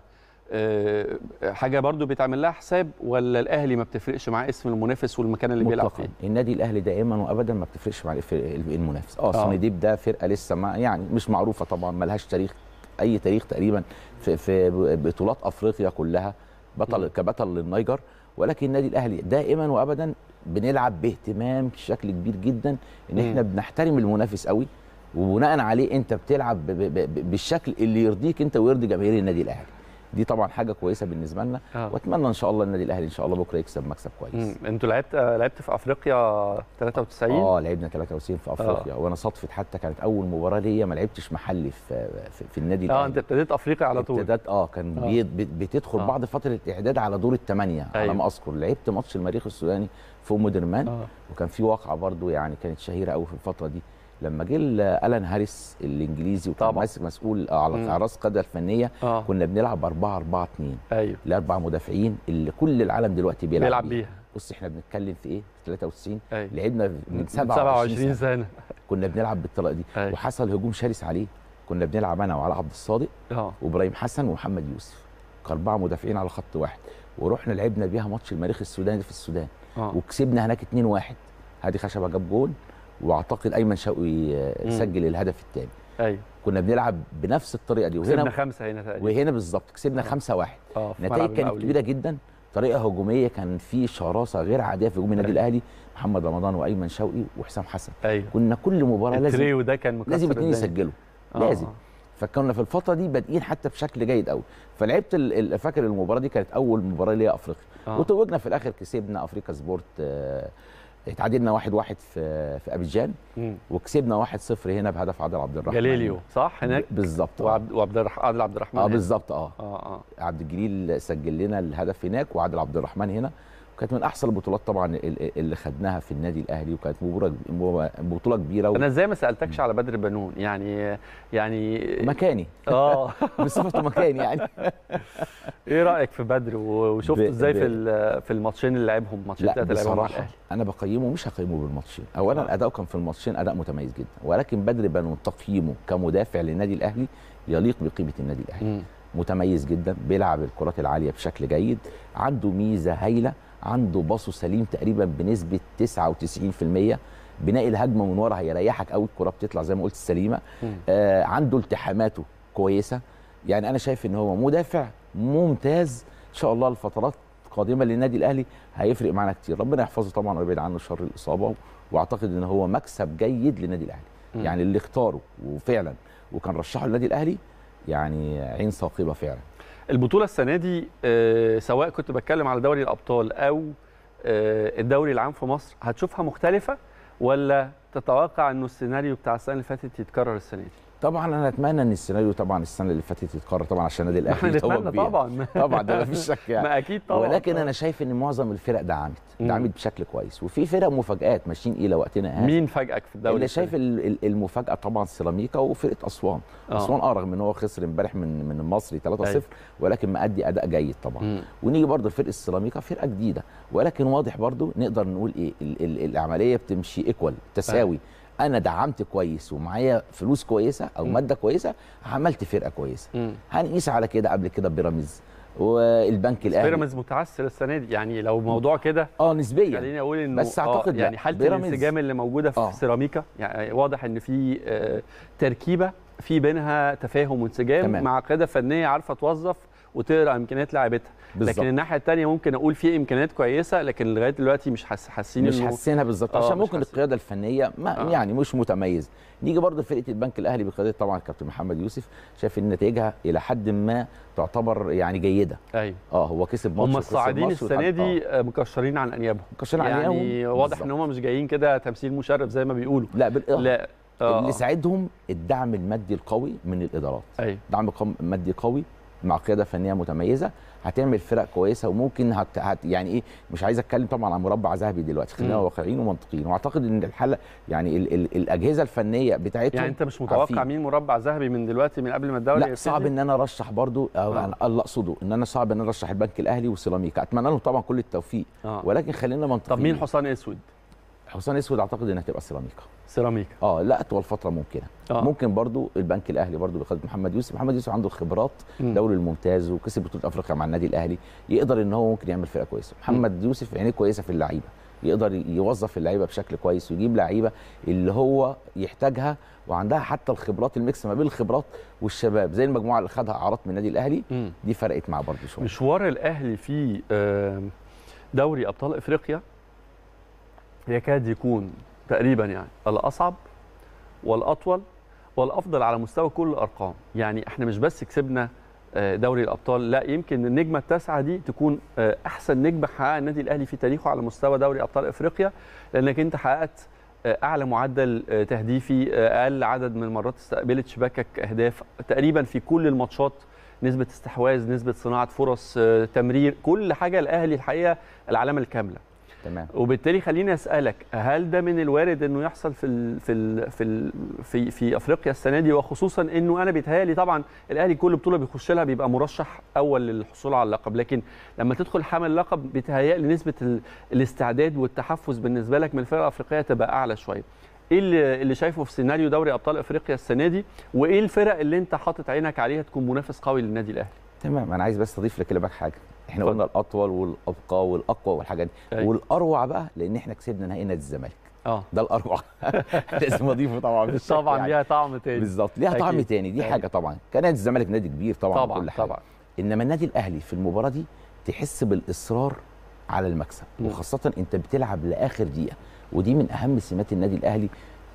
آه، حاجه برضو بيتعمل لها حساب ولا الاهلي ما بتفرقش مع اسم المنافس والمكان اللي بيلعب
مطلقا
فيه
النادي الاهلي دائما وابدا ما بتفرقش مع الف- المنافس اه
آه.
سونيديب ده فرقه لسه ما يعني مش معروفه طبعا ما لهاش تاريخ اي تاريخ تقريبا في, في بطولات افريقيا كلها بطل
مم.
كبطل للنيجر ولكن النادي الاهلي دائما وابدا بنلعب باهتمام بشكل كبير جدا ان احنا بنحترم المنافس قوي وبناء عليه انت بتلعب ب- ب- ب- بالشكل اللي يرضيك انت ويرضي جماهير النادي الاهلي دي طبعا حاجه كويسه بالنسبه لنا
آه.
واتمنى ان شاء الله النادي الاهلي ان شاء الله بكره يكسب مكسب كويس
مم. انتوا لعبت لعبت في افريقيا 93
اه لعبنا 93 في افريقيا آه. وانا صدفت حتى كانت اول مباراه ليا ما لعبتش محلي في في, في النادي
اه انت ابتديت افريقيا على طول
ابتدات اه كان
آه.
آه. بتدخل
آه.
آه. بعد فتره اعداد على دور الثمانيه
أيوة.
على ما اذكر لعبت ماتش المريخ السوداني في ام درمان آه.
اه
وكان في واقعه برضو يعني كانت شهيره قوي في الفتره دي لما جه ال- الان هاريس الانجليزي وكان
طبعا.
ماسك مسؤول آه، على
مم.
على راس القاده الفنيه
اه
كنا بنلعب 4 4 2
ايوه
الاربع مدافعين اللي كل العالم دلوقتي بيلعب,
بيلعب
بيها.
بيها
بص احنا بنتكلم في ايه 93
ايوه
لعبنا من
من
27 سنه
سنه
كنا بنلعب بالطريقه دي
أيوة.
وحصل هجوم شرس عليه كنا بنلعب انا وعلى عبد الصادق
اه
وابراهيم حسن ومحمد يوسف كاربعه مدافعين على خط واحد ورحنا لعبنا بيها ماتش المريخ السوداني في السودان
اه
وكسبنا هناك 2-1 هادي خشبه جاب جول واعتقد ايمن شوقي آه،
مم.
سجل الهدف الثاني
ايوه
كنا بنلعب بنفس الطريقه دي
كسبنا
وهنا
خمسه هنا تقريبا
وهنا بالظبط كسبنا
آه.
5-1
اه في ملعب
نتائج كانت
المقاولين.
كبيره جدا طريقه هجوميه كان في شراسه غير عاديه في هجوم النادي
أيوة.
الاهلي محمد رمضان وايمن شوقي وحسام حسن
ايوه
كنا كل مباراه لازم
التريو ده كان مكسر
لازم اتنين
الدنيا.
يسجلوا
آه.
لازم فكنا في الفتره دي بادئين حتى بشكل جيد قوي فلعبت ال- ال- فاكر المباراه دي كانت اول مباراه ليا افريقيا
آه.
وتوجنا في الاخر كسبنا افريكا سبورت آه، اتعادلنا واحد واحد في في ابيجان
مم.
وكسبنا واحد صفر هنا بهدف عادل عبد الرحمن
جاليليو صح هناك
بالظبط آه.
وعبد وعبد الرح... عادل عبد الرحمن
اه
هنا.
بالظبط اه
اه اه
عبد الجليل سجل لنا الهدف هناك وعادل عبد الرحمن هنا وكانت من احسن البطولات طبعا ال- اللي خدناها في النادي الاهلي وكانت مباراه بطوله كبيره
انا ازاي ما سالتكش على بدر بنون يعني يعني
ومكاني
اه
بصفته مكاني يعني
ايه رايك في بدر و- وشفته
ب-
ازاي
ب-
في ال- في الماتشين اللي لعبهم ماتشين
لا
ثلاثه اللي لعبهم مع
بصراحه
الاهلي
انا بقيمه مش هقيمه بالماتشين اولا
آه.
اداؤه كان في الماتشين اداء متميز جدا ولكن بدر بنون تقييمه كمدافع للنادي الاهلي يليق بقيمه النادي الاهلي
مم.
متميز جدا بيلعب الكرات العاليه بشكل جيد عنده ميزه هايله عنده باصه سليم تقريبا بنسبه 99% بناء الهجمه من ورا هيريحك قوي الكره بتطلع زي ما قلت سليمه
مم.
آه عنده التحاماته كويسه يعني انا شايف ان هو مدافع ممتاز ان شاء الله الفترات القادمه للنادي الاهلي هيفرق معانا كتير ربنا يحفظه طبعا ويبعد عنه شر الاصابه واعتقد ان هو مكسب جيد للنادي الاهلي
مم.
يعني اللي اختاره وفعلا وكان رشحه للنادي الاهلي يعني عين ثاقبه فعلا
البطوله السنه دي آه، سواء كنت بتكلم على دوري الابطال او آه، الدوري العام في مصر هتشوفها مختلفه ولا تتوقع انه السيناريو بتاع السنه اللي فاتت يتكرر السنه دي
طبعا انا اتمنى ان السيناريو طبعا السنه اللي فاتت يتكرر طبعا عشان النادي
ما احنا
الاهلي يتوج
نتمنى
بيها.
طبعا
طبعا ده مفيش شك يعني
ما اكيد طبعا
ولكن انا شايف ان معظم الفرق دعمت
مم.
دعمت بشكل كويس وفي فرق مفاجات ماشيين الى وقتنا هذا
مين فاجئك في الدوري
اللي
السنة
شايف ال- ال- المفاجاه طبعا سيراميكا وفرقه اسوان
آه.
اسوان اه رغم ان هو خسر امبارح من من المصري 3-0
أيوة.
ولكن مأدي اداء جيد طبعا
مم.
ونيجي برضه لفرقه السيراميكا فرقه جديده ولكن واضح برضه نقدر نقول ايه ال ال العمليه بتمشي ايكوال تساوي انا دعمت كويس ومعايا فلوس كويسه او
مم.
ماده كويسه عملت فرقه كويسه
مم.
هنقيس على كده قبل كده بيراميدز والبنك الاهلي
بيراميدز متعثر السنه دي يعني لو موضوع كده
اه نسبيا
خليني اقول انه
بس
آه،
أعتقد لا.
يعني حاله
بيراميدز-
الانسجام اللي موجوده في
آه.
سيراميكا يعني واضح ان في آه، تركيبه في بينها تفاهم وانسجام
تمام.
مع قياده فنيه عارفه توظف وتقرا امكانيات لاعبتها
بالظبط.
لكن الناحيه الثانيه ممكن اقول في امكانيات كويسه لكن لغايه دلوقتي مش حاس حاسين
مش
انه
حاسينها بالظبط
آه،
عشان
مش
ممكن
حاسين.
القياده الفنيه ما
آه.
يعني مش متميز نيجي برضه لفرقه البنك الاهلي بقياده طبعا الكابتن محمد يوسف شايف ان نتائجها الى حد ما تعتبر يعني جيده
ايوه
اه هو كسب ماتش
هم
وخسر
الصاعدين
ماتش
السنه
وتعادل.
دي آه، مكشرين عن انيابهم
مكشرين عن
يعني
أنيابهم.
واضح ان
بالظبط.
هم مش جايين كده تمثيل مشرف زي ما بيقولوا
لا بالإضافة.
لا آه.
اللي ساعدهم الدعم المادي القوي من الادارات
ايوه
دعم قم- مادي قوي مع قياده فنيه متميزه هتعمل فرق كويسه وممكن هت... هت... يعني ايه مش عايز اتكلم طبعا عن مربع ذهبي دلوقتي خلينا
مم.
واقعيين ومنطقيين واعتقد ان الحاله يعني ال... ال... الاجهزه الفنيه بتاعتهم
يعني انت مش متوقع
عارفين.
مين مربع ذهبي من دلوقتي من قبل ما الدوري
لا
يبتدي؟
صعب ان انا ارشح برضو او
آه.
يعني اللي اقصده ان انا صعب ان انا ارشح البنك الاهلي وسيراميكا اتمنى لهم طبعا كل التوفيق
آه.
ولكن خلينا منطقيين
طب مين حصان اسود
حسام اسود اعتقد انها هتبقى سيراميكا
سيراميكا
اه لا اطول فتره ممكنه
آه.
آه. ممكن برضو البنك الاهلي برضو بقياده محمد يوسف محمد يوسف عنده خبرات
مم.
دوري الممتاز وكسب بطوله افريقيا مع النادي الاهلي يقدر ان هو ممكن يعمل فرقه كويسه محمد يوسف عينيه كويسه في اللعيبه يقدر يوظف اللعيبه بشكل كويس ويجيب لعيبه اللي هو يحتاجها وعندها حتى الخبرات الميكس ما بين الخبرات والشباب زي المجموعه اللي خدها اعارات من النادي الاهلي
مم.
دي فرقت معاه برضه شويه
مشوار الاهلي في آه، دوري ابطال افريقيا يكاد يكون تقريبا يعني الاصعب والاطول والافضل على مستوى كل الارقام يعني احنا مش بس كسبنا آه، دوري الابطال لا يمكن النجمه التاسعه دي تكون آه، احسن نجمه حققها النادي الاهلي في تاريخه على مستوى دوري ابطال افريقيا لانك انت حققت آه، اعلى معدل آه، تهديفي آه، اقل عدد من المرات استقبلت شباكك اهداف تقريبا في كل الماتشات نسبه استحواذ نسبه صناعه فرص آه، تمرير كل حاجه الاهلي الحقيقه العلامه الكامله
تمام
وبالتالي خليني اسالك هل ده من الوارد انه يحصل في ال في ال في ال في في افريقيا السنه دي وخصوصا انه انا بيتهيألي طبعا الاهلي كل بطوله بيخش لها بيبقى مرشح اول للحصول على اللقب لكن لما تدخل حامل اللقب بيتهيألي نسبه ال الاستعداد والتحفز بالنسبه لك من الفرقه الافريقيه تبقى اعلى شويه ايه اللي اللي شايفه في سيناريو دوري ابطال افريقيا السنه دي وايه الفرق اللي انت حاطط عينك عليها تكون منافس قوي للنادي الاهلي
تمام انا عايز بس اضيف لكلامك حاجه احنا
اتفضل.
قلنا الاطول والابقى والاقوى والحاجات دي
أيوة.
والاروع بقى لان احنا كسبنا نهائي نادي الزمالك
اه
ده الاروع لازم اضيفه طبعا بالشكل
طبعا
يعني.
ليها طعم تاني
بالظبط ليها طعم
أكيد.
تاني دي
أيوة.
حاجه طبعا كان نادي الزمالك نادي كبير طبعا
طبعا
وكل حاجه
طبعا
انما النادي الاهلي في المباراه دي تحس بالاصرار على المكسب
مم.
وخاصه انت بتلعب لاخر دقيقه ودي من اهم سمات النادي الاهلي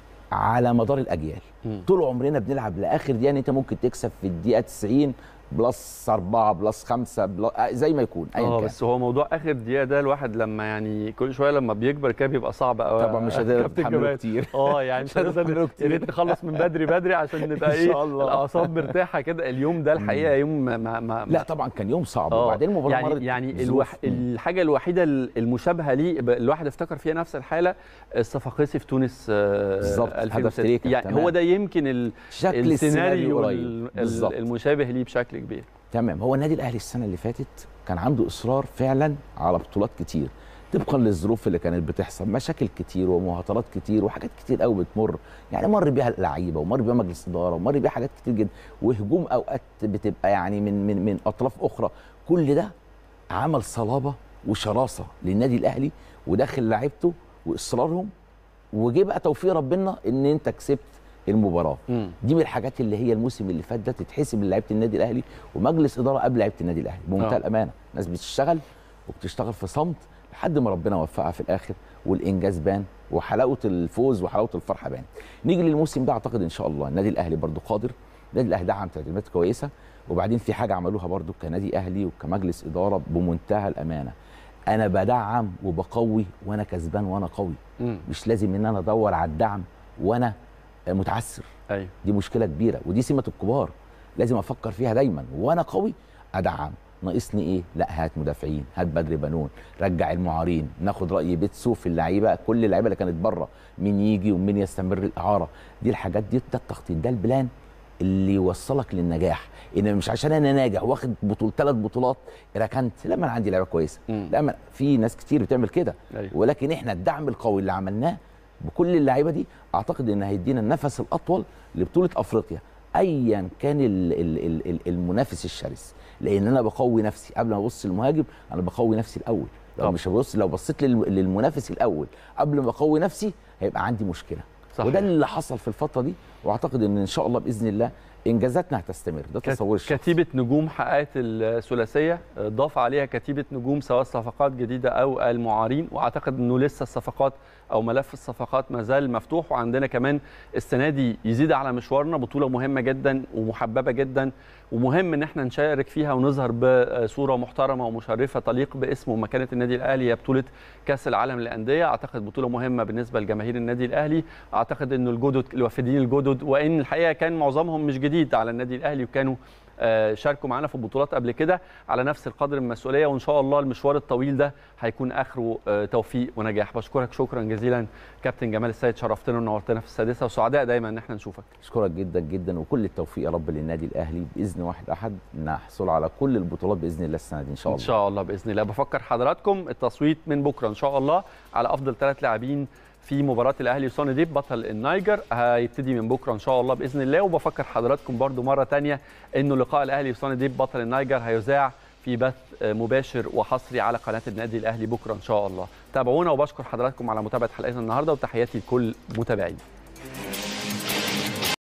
على مدار الاجيال
مم.
طول عمرنا بنلعب لاخر دقيقه ان انت ممكن تكسب في الدقيقه 90 بلس 4 بلس 5 بلس زي ما يكون ايا
اه
كان
بس هو موضوع اخر دقيقه ده الواحد لما يعني كل شويه لما بيكبر كده بيبقى صعب قوي
طبعا مش هتقدر تتحمله كتير
اه يعني
مش هتقدر تتحمله
يا
كتير.
ريت نخلص من بدري بدري عشان نبقى
إن
ايه
شاء الله.
الاعصاب مرتاحه كده اليوم ده الحقيقه يوم ما ما, ما
لا طبعا كان يوم صعب
آه،
وبعدين المباراه مرت
يعني يعني
بظروف.
الوح...
مم.
الحاجه الوحيده المشابهه ليه ب- الواحد افتكر فيها نفس الحاله الصفاقسي في تونس آه،
بالظبط، هدف
2006
تريكة،
يعني
تمام.
هو ده يمكن ال...
شكل السيناريو
السيناريو
قريب
ال-
بالظبط
المشابه ليه بشكل كبير
تمام هو النادي الاهلي السنه اللي فاتت كان عنده اصرار فعلا على بطولات كتير طبقا للظروف اللي كانت بتحصل مشاكل كتير ومهاترات كتير وحاجات كتير قوي بتمر يعني مر بيها اللعيبه ومر بيها مجلس اداره ومر بيها حاجات كتير جدا وهجوم اوقات بتبقى يعني من من من اطراف اخرى كل ده عمل صلابه وشراسه للنادي الاهلي وداخل لعيبته واصرارهم وجه بقى توفيق ربنا ان انت كسبت المباراه
مم.
دي من الحاجات اللي هي الموسم اللي فات ده تتحسب لعيبه النادي الاهلي ومجلس اداره قبل لعيبه النادي الاهلي بمنتهى
آه.
الامانه ناس بتشتغل وبتشتغل في صمت لحد ما ربنا وفقها في الاخر والانجاز بان وحلاوه الفوز وحلاوه الفرحه بان نيجي للموسم ده اعتقد ان شاء الله النادي الاهلي برضو قادر النادي الاهلي دعم تدريبات كويسه وبعدين في حاجه عملوها برضو كنادي اهلي وكمجلس اداره بمنتهى الامانه انا بدعم وبقوي وانا كسبان وانا قوي
مم.
مش لازم ان انا ادور على الدعم وانا متعثر
ايوه
دي مشكله كبيره ودي سمه الكبار لازم افكر فيها دايما وانا قوي ادعم ناقصني ايه لا هات مدافعين هات بدري بنون رجع المعارين ناخد راي بيتسو في اللعيبه كل اللعيبه اللي كانت بره مين يجي ومين يستمر الاعاره دي الحاجات دي ده التخطيط ده البلان اللي يوصلك للنجاح ان مش عشان انا ناجح واخد بطول ثلاث بطولات ركنت لا ما انا عندي لعيبه كويسه
مم.
لا ما في ناس كتير بتعمل كده
أيوة.
ولكن احنا الدعم القوي اللي عملناه بكل اللعيبه دي اعتقد ان هيدينا النفس الاطول لبطوله افريقيا ايا كان ال- ال- ال- ال- المنافس الشرس لان انا بقوي نفسي قبل ما ابص للمهاجم انا بقوي نفسي الاول لو
طبعا.
مش هبص لو بصيت لل- للمنافس الاول قبل ما اقوي نفسي هيبقى عندي مشكله
صحيح.
وده اللي حصل في الفتره دي واعتقد ان ان شاء الله باذن الله انجازاتنا هتستمر ده
كت-
تصوري الشخصي.
كتيبة نجوم حققت الثلاثية ضاف عليها كتيبة نجوم سواء صفقات جديدة أو المعارين وأعتقد أنه لسه الصفقات أو ملف الصفقات ما زال مفتوح وعندنا كمان السنة دي يزيد على مشوارنا بطولة مهمة جدا ومحببة جدا ومهم ان احنا نشارك فيها ونظهر بصوره محترمه ومشرفه تليق باسم ومكانه النادي الاهلي هي بطوله كاس العالم للانديه اعتقد بطوله مهمه بالنسبه لجماهير النادي الاهلي اعتقد انه الجدد الوافدين الجدد وان الحقيقه كان معظمهم مش جديد على النادي الاهلي وكانوا آه، شاركوا معانا في بطولات قبل كده على نفس القدر من المسؤوليه وان شاء الله المشوار الطويل ده هيكون اخره آه، توفيق ونجاح بشكرك شكرا جزيلا كابتن جمال السيد شرفتنا ونورتنا في السادسه وسعداء دايما ان احنا نشوفك
اشكرك جدا جدا وكل التوفيق يا رب للنادي الاهلي باذن واحد احد نحصل على كل البطولات باذن الله السنه دي ان شاء
ان
الله
شاء الله باذن الله بفكر حضراتكم التصويت من بكره ان شاء الله على افضل ثلاث لاعبين في مباراه الاهلي وسوني ديب بطل النيجر هيبتدي من بكره ان شاء الله باذن الله وبفكر حضراتكم برضو مره تانية انه لقاء الاهلي وسوني ديب بطل النيجر هيذاع في بث مباشر وحصري على قناه النادي الاهلي بكره ان شاء الله تابعونا وبشكر حضراتكم على متابعه حلقتنا النهارده وتحياتي لكل متابعينا